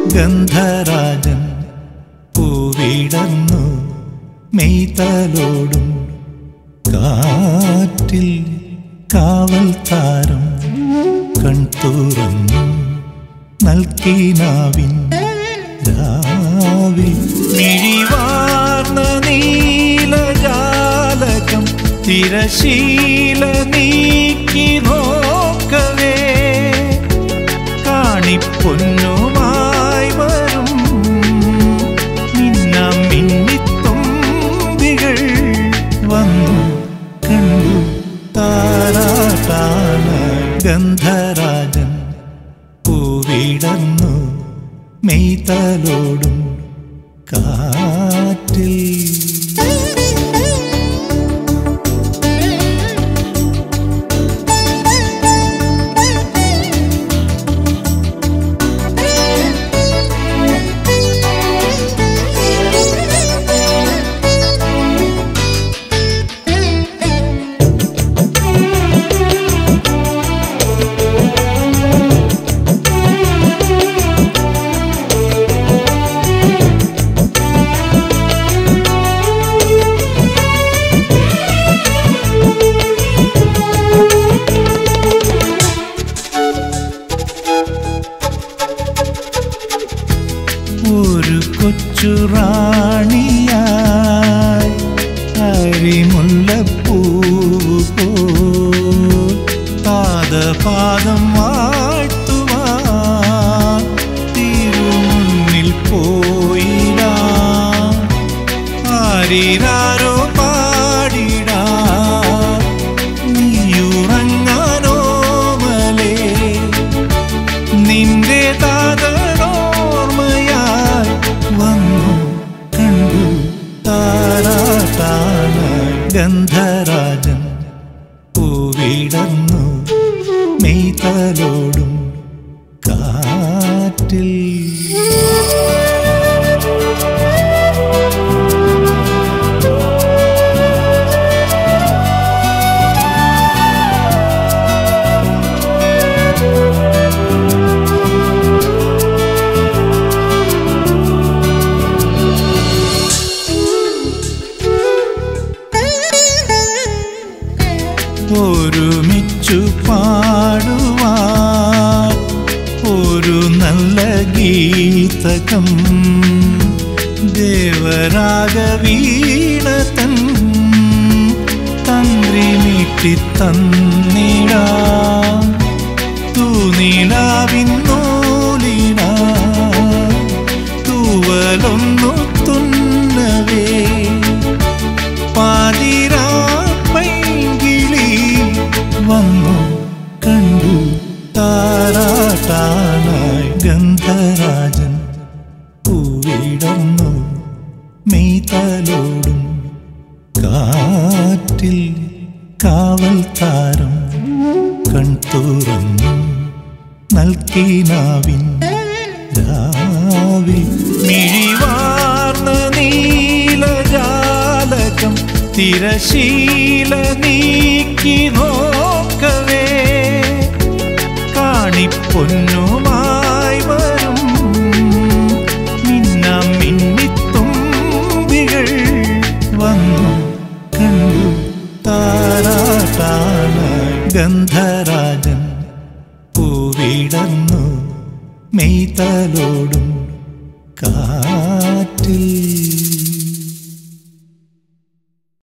ഗന്ധരാജൻ പൂവിടർന്നു മെയ്തലോടും കാറ്റിൽ കാവൽ താരം കൺതുറന്നു നൽകിനാവിൻ രാവിൽ മിഴിവാർന്ന നീലജാലകം തിരശീല നീക്കി നോക്കവേ കാണിപ്പൊന്നുമായി വരും മിന്നാം മിന്നിത്തുമ്പികൾ വന്നു കണ്ടു താരാട്ടാന ഗന്ധരാജൻ പൂവിടർന്നു മെയ്തലോടും കാറ്റിൽ ഒരു കൊച്ചു റാണിയായി അരിമുല്ലപ്പൂവ് പോൽ പാദപാദം വാഴ്ത്തുവാൻ തിരുമുന്നിൽ പോയിടാ ആരിരാരോ പാടിടാ നീയുറങ്ങാനോ മലേ നിന്റെ താതനോർമ്മയായി വന്നു കണ്ടു താരാട്ടാന ഗന്ധരാജൻ പൂവിടർന്നു മെയ്തലോടും കാറ്റിൽ ഒരുമിച്ചു പാടുവാൻ ഒരു നല്ല ഗീതകം ദേവരാഗവീണതൻ തന്ത്രി മീട്ടി തന്നിടാ തൂനീലാവിൻ നൂലിന തൂവലൊന്നു തുന്നവേ പാതിരാ പൈങ്കിളി വന്നു കണ്ടു താരാട്ടാനായി ഗന്ധരാജൻ പൂവിടർന്നു മെയ്തലോടും കാറ്റിൽ കാവൽ താരം കൺതുറന്നു നൽകിനാവിൻ രാവിൽ മിഴിവാർന്ന നീലജാലകം തിരശീല നീക്കി നോക്കവേ കാണിപ്പൊന്നുമായി വരും മിന്നാം മിന്നിത്തുമ്പികൾ വന്നു കണ്ടു താരാട്ടാന ഗന്ധരാജൻ പൂവിടർന്നു മെയ്തലോടും കാറ്റിൽ